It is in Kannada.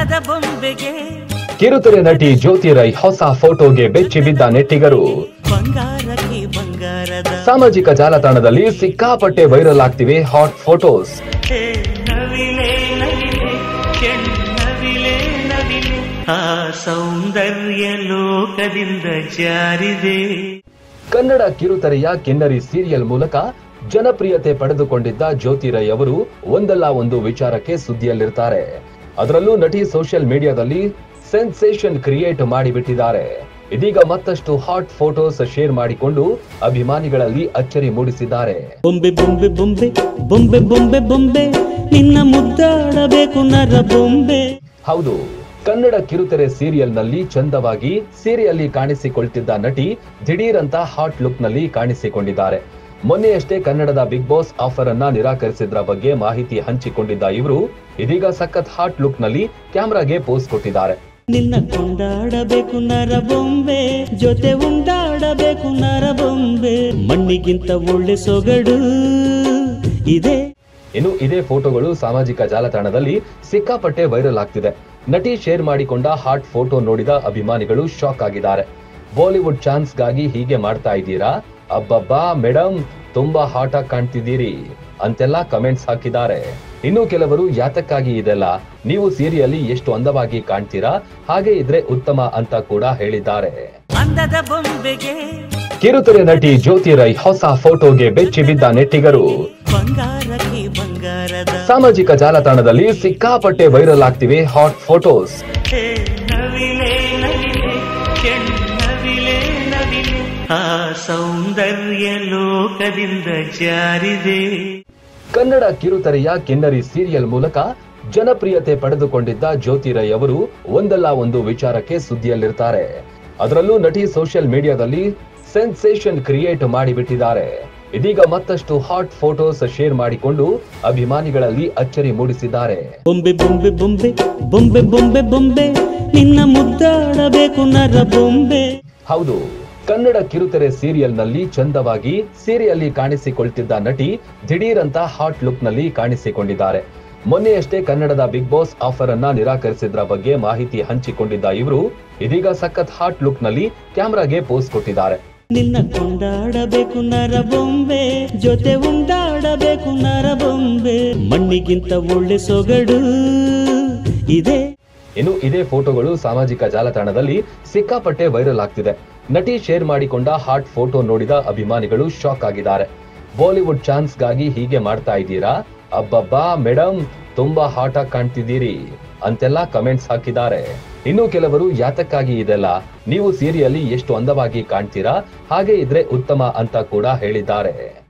ಅಂದದ ಬೊಂಬೆಗೆ ಕಿರುತೆರೆ ನಟಿ ಜ್ಯೋತಿ ರೈ ಹೊಸ ಫೋಟೋಗೆ ಬೆಚ್ಚಿ ಬಿದ್ದ ನೆಟ್ಟಿಗರು ಬಂಗಾರಕ್ಕೆ ಬಂಗಾರದ ಸಾಮಾಜಿಕ ಜಾಲತಾಣದಲ್ಲಿ ಸಿಕ್ಕಾಪಟ್ಟೆ ವೈರಲ್ ಆಗ್ತಿವೆ ಹಾಟ್ ಫೋಟೋಸ್ ಹೇ ನವಿಲೆ ನವಿಲೆ ಕೆಣ್ಣವಿಲೆ ನವಿಲೆ ಆ ಸೌಂದರ್ಯ ಲೋಕದಿಂದ ಜಾರಿದೆ ಕನ್ನಡ ಕಿರುತೆರೆಯ ಕಿನ್ನರಿ ಸೀರಿಯಲ್ ಮೂಲಕ ಜನಪ್ರಿಯತೆ ಪಡೆದುಕೊಂಡಿದ್ದ ಜ್ಯೋತಿ ರೈ ಅವರು ಒಂದಲ್ಲ ಒಂದು ವಿಚಾರಕ್ಕೆ ಸುದ್ದಿಯಲ್ಲಿರ್ತಾರೆ ಅದರಲ್ಲೂ ನಟಿ ಸೋಷಿಯಲ್ ಮೀಡಿಯಾದಲ್ಲಿ ಸೆನ್ಸೇಷನ್ ಕ್ರಿಯೇಟ್ ಮಾಡಿಬಿಟ್ಟಿದ್ದಾರೆ ಇದೀಗ ಮತ್ತಷ್ಟು ಹಾಟ್ ಫೋಟೋಸ್ ಶೇರ್ ಮಾಡಿಕೊಂಡು ಅಭಿಮಾನಿಗಳಲ್ಲಿ ಅಚ್ಚರಿ ಮೂಡಿಸಿದ್ದಾರೆ ಬೊಂಬೆ ಬೊಂಬೆ ಬೊಂಬೆ ಬೊಂಬೆ ಬೊಂಬೆ ಬೊಂಬೆ ನಿನ್ನ ಮುದ್ದಾಡಬೇಕು ನರ ಬೊಂಬೆ ಹೌದು ಕನ್ನಡ ಕಿರುತೆರೆ ಸೀರಿಯಲ್ ನಲ್ಲಿ ಚಂದವಾಗಿ ಸೀರೆಯಲ್ಲಿ ಕಾಣಿಸಿಕೊಳ್ತಿದ್ದ ನಟಿ ದಿಢೀರಂತ ಹಾಟ್ ಲುಕ್ ನಲ್ಲಿ ಕಾಣಿಸಿಕೊಂಡಿದ್ದಾರೆ ಮೊನ್ನೆಯಷ್ಟೇ ಕನ್ನಡದ ಬಿಗ್ ಬಾಸ್ ಆಫರ್ ಅನ್ನ ನಿರಾಕರಿಸಿದ್ರ ಬಗ್ಗೆ ಮಾಹಿತಿ ಹಂಚಿಕೊಂಡಿದ್ದ ಇವರು ಇದೀಗ ಸಖತ್ ಹಾಟ್ ಲುಕ್ ನಲ್ಲಿ ಕ್ಯಾಮ್ರಾಗೆ ಪೋಸ್ ಕೊಟ್ಟಿದ್ದಾರೆ ನಿನ್ನ ಕೊಂಡಾಡಬೇಕು ನರ ಬೊಂಬೆ ಜೊತೆ ಉಂಡಾಡಬೇಕು ನರ ಬೊಂಬೆ ಮಣ್ಣಿಗಿಂತ ಒಳ್ಳೆ ಸೊಗಡು ಇದೆ ಇನ್ನು ಇದೇ ಫೋಟೋಗಳು ಸಾಮಾಜಿಕ ಜಾಲತಾಣದಲ್ಲಿ ಸಿಕ್ಕಾಪಟ್ಟೆ ವೈರಲ್ ಆಗ್ತಿದೆ ನಟಿ ಶೇರ್ ಮಾಡಿಕೊಂಡ ಹಾಟ್ ಫೋಟೋ ನೋಡಿದ ಅಭಿಮಾನಿಗಳು ಶಾಕ್ ಆಗಿದ್ದಾರೆ ಬಾಲಿವುಡ್ ಚಾನ್ಸ್ಗಾಗಿ ಹೀಗೆ ಮಾಡ್ತಾ ಇದ್ದೀರಾ ಅಬ್ಬಬ್ಬಾ ಮೇಡಮ್ ತುಂಬಾ ಹಾಟ್ ಆಗಿ ಕಾಣ್ತಿದ್ದೀರಿ ಅಂತೆಲ್ಲ ಕಮೆಂಟ್ಸ್ ಹಾಕಿದ್ದಾರೆ ಇನ್ನು ಕೆಲವರು ಯಾತಕ್ಕಾಗಿ ಇದೆಲ್ಲ ನೀವು ಸೀರಿಯಲ್ಲಿ ಎಷ್ಟು ಅಂದವಾಗಿ ಕಾಣ್ತೀರಾ ಹಾಗೆ ಇದ್ರೆ ಉತ್ತಮ ಅಂತ ಕೂಡ ಹೇಳಿದ್ದಾರೆ ಅಂದದ ಬೊಂಬೆಗೆ ಕಿರುತೆರೆ ನಟಿ ಜ್ಯೋತಿ ರೈ ಹೊಸ ಫೋಟೋಗೆ ಬೆಚ್ಚಿ ಬಿದ್ದ ನೆಟ್ಟಿಗರು ಬಂಗಾರಕ್ಕೆ ಬಂಗಾರದ ಸಾಮಾಜಿಕ ಜಾಲತಾಣದಲ್ಲಿ ಸಿಕ್ಕಾಪಟ್ಟೆ ವೈರಲ್ ಆಗ್ತಿವೆ ಹಾಟ್ ಫೋಟೋಸ್ ಹೇ ನವಿಲೆ ನವಿಲೆ ಕೆಣ್ಣವಿಲೆ ನವಿಲೆ ಆ ಸೌಂದರ್ಯ ಲೋಕದಿಂದ ಜಾರಿದೆ ಕನ್ನಡ ಕಿರುತೆರೆಯ ಕಿನ್ನರಿ ಸೀರಿಯಲ್ ಮೂಲಕ ಜನಪ್ರಿಯತೆ ಪಡೆದುಕೊಂಡಿದ್ದ ಜ್ಯೋತಿ ರೈ ಅವರು ಒಂದಲ್ಲ ಒಂದು ವಿಚಾರಕ್ಕೆ ಸುದ್ದಿಯಲ್ಲಿರ್ತಾರೆ ಅದರಲ್ಲೂ ನಟಿ ಸೋಷಿಯಲ್ ಮೀಡಿಯಾದಲ್ಲಿ ಸೆನ್ಸೇಷನ್ ಕ್ರಿಯೇಟ್ ಮಾಡಿಬಿಟ್ಟಿದ್ದಾರೆ ಇದೀಗ ಮತ್ತಷ್ಟು ಹಾಟ್ ಫೋಟೋಸ್ ಶೇರ್ ಮಾಡಿಕೊಂಡು ಅಭಿಮಾನಿಗಳಲ್ಲಿ ಅಚ್ಚರಿ ಮೂಡಿಸಿದ್ದಾರೆ ಬೊಂಬೆ ಬೊಂಬೆ ಬೊಂಬೆ ಬೊಂಬೆ ಬೊಂಬೆ ಬೊಂಬೆ ನಿನ್ನ ಮುದ್ದಾಡಬೇಕು ನರ ಬೊಂಬೆ ಹೌದು ಕನ್ನಡ ಕಿರುತೆರೆ ಸೀರಿಯಲ್ ನಲ್ಲಿ ಚಂದವಾಗಿ ಸೀರೆಯಲ್ಲಿ ಕಾಣಿಸಿಕೊಳ್ತಿದ್ದ ನಟಿ ದಿಢೀರಂತ ಹಾಟ್ ಲುಕ್ ನಲ್ಲಿ ಕಾಣಿಸಿಕೊಂಡಿದ್ದಾರೆ ಮೊನ್ನೆಯಷ್ಟೇ ಕನ್ನಡದ ಬಿಗ್ ಬಾಸ್ ಆಫರ್ ಅನ್ನ ನಿರಾಕರಿಸಿದ್ರ ಬಗ್ಗೆ ಮಾಹಿತಿ ಹಂಚಿಕೊಂಡಿದ್ದ ಇವರು ಇದೀಗ ಸಖತ್ ಹಾಟ್ ಲುಕ್ ನಲ್ಲಿ ಕ್ಯಾಮ್ರಾಗೆ ಪೋಸ್ ಕೊಟ್ಟಿದ್ದಾರೆ ನಿನ್ನ ಕೊಂಡಾಡಬೇಕು ನರ ಬೊಂಬೆ ಜೊತೆ ಉಂಡಾಡಬೇಕು ನರ ಬೊಂಬೆ ಮಣ್ಣಿಗಿಂತ ಒಳ್ಳೆ ಸೊಗಡು ಇದೆ ಇನ್ನು ಇದೇ ಫೋಟೋಗಳು ಸಾಮಾಜಿಕ ಜಾಲತಾಣದಲ್ಲಿ ಸಿಕ್ಕಾಪಟ್ಟೆ ವೈರಲ್ ಆಗ್ತಿದೆ ನಟಿ ಶೇರ್ ಮಾಡಿಕೊಂಡ ಹಾಟ್ ಫೋಟೋ ನೋಡಿದ ಅಭಿಮಾನಿಗಳು ಶಾಕ್ ಆಗಿದ್ದಾರೆ ಬಾಲಿವುಡ್ ಚಾನ್ಸ್ಗಾಗಿ ಹೀಗೆ ಮಾಡ್ತಾ ಇದ್ದೀರಾ ಅಬ್ಬಬ್ಬಾ ಮೇಡಮ್ ತುಂಬಾ ಹಾಟ್ ಆಗಿ ಕಾಣ್ತಿದ್ದೀರಿ ಅಂತೆಲ್ಲ ಕಮೆಂಟ್ಸ್ ಹಾಕಿದ್ದಾರೆ ಇನ್ನು ಕೆಲವರು ಯಾತಕ್ಕಾಗಿ ಇದೆಲ್ಲ ನೀವು ಸೀರಿಯಲ್ಲಿ ಎಷ್ಟು ಅಂದವಾಗಿ ಕಾಣ್ತೀರಾ ಹಾಗೆ ಇದ್ರೆ ಉತ್ತಮ ಅಂತ ಕೂಡ ಹೇಳಿದ್ದಾರೆ